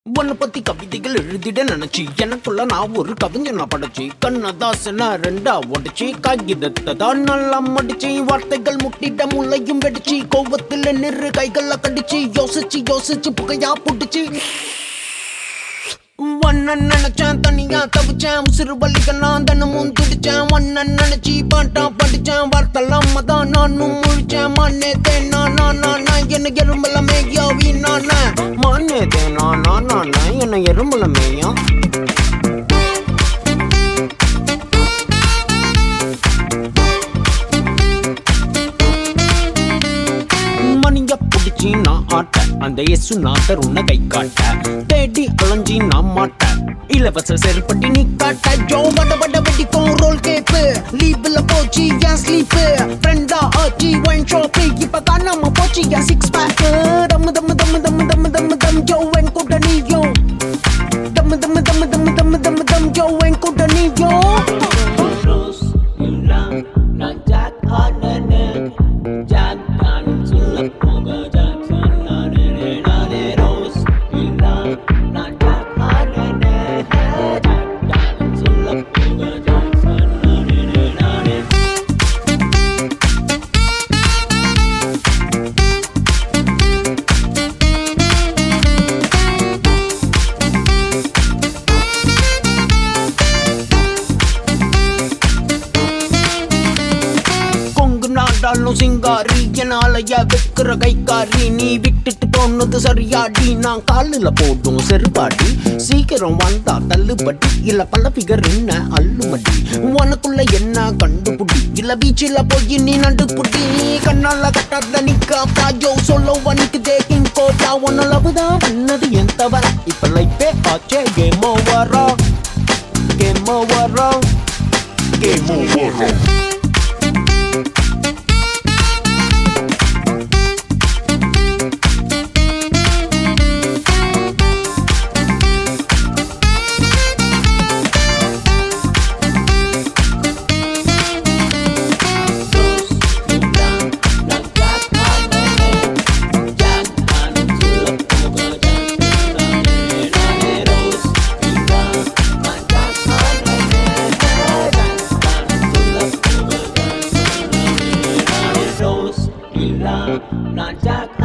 உன்னை பத்தி கவிதைகள் எழுதிட நினைச்சு எனக்குள்ள நான் ஒரு கவிஞனா படைச்சு கண்ணதாசனா ரெண்டா உடைச்சு காகிதத்தை தான் நல்லா மடிச்சு வார்த்தைகள் முட்டிட முள்ளையும் வெடிச்சு கோவத்துல நிறு கைகளை கடிச்சு யோசிச்சு யோசிச்சு புகையா புடிச்சு ஒன்ன நினைச்சேன் தனியா தவிச்சேன் உசிறு வலிக்கெல்லாம் தினமும் துடிச்சேன் ஒன்ன நினைச்சு பாட்டா படிச்சேன் வார்த்தெல்லாம் தான் நானும் முழிச்சேன் மண்ணே தேனா நான் நான் என்ன எறும்பல மேயா வீணான மண்ணே தேனா நான் நான் என்ன எறும்பல மேயா மணிய புடிச்சு நான் ஆட்ட அந்த இயேசு நாதர் உன்னை கை காட்ட தேடி அலைஞ்சி நான் மாட்ட இலவச செருப்பட்டி நீ காட்ட ஜோ வட வட வெடிக்கும் ரோல் கேப்பு லீவ்ல போச்சு என் ஸ்லீப் ஃப்ரெண்டா ஆச்சு ஒன் ஷாப் இப்ப காணாம போச்சு என் சிக்ஸ் பேக் தம்மு தம்மு தம்மு தம்மு தம்மு தம்மு தம் ஜோ என் கூட நீயும் தம்மு தம்மு தம்மு தம்மு தம்மு தம்மு தம் ஜோ என் கூட நீயும் Terus bilang najak anane Jangan sulap moga jaksana nene nane Terus bilang najak anane Jangan sulap moga jaksana nene nane Kongu நாடாலும் சிங்காரி என்னாலய வைக்கிற கைக்காரி நீ விட்டுட்டு போனது சரியாடி நான் காலில் போடும் செருப்பாடி சீக்கிரம் வந்தா தள்ளுபடி இல்ல பல ஃபிகர் என்ன அள்ளுமடி உனக்குள்ள என்ன கண்டுபிடி இல்ல பீச்சில் போய் நீ நண்டுபுடி கண்ணால கட்டாத நிக்க பாஜோ சொல்ல வனிக்குதே கிங் கோட்டா உன்ன லவ்தான் பண்ணது என் தவற இப்ப லைஃபே ஆச்சே கேம் ஓவரா கேம் ஓவரா கேம் ஓவரா Terus bilang najak anane Jangan sulap moga jaksana nene nane Terus bilang najak anane Jangan sulap moga jaksana nene nane Terus bilang najak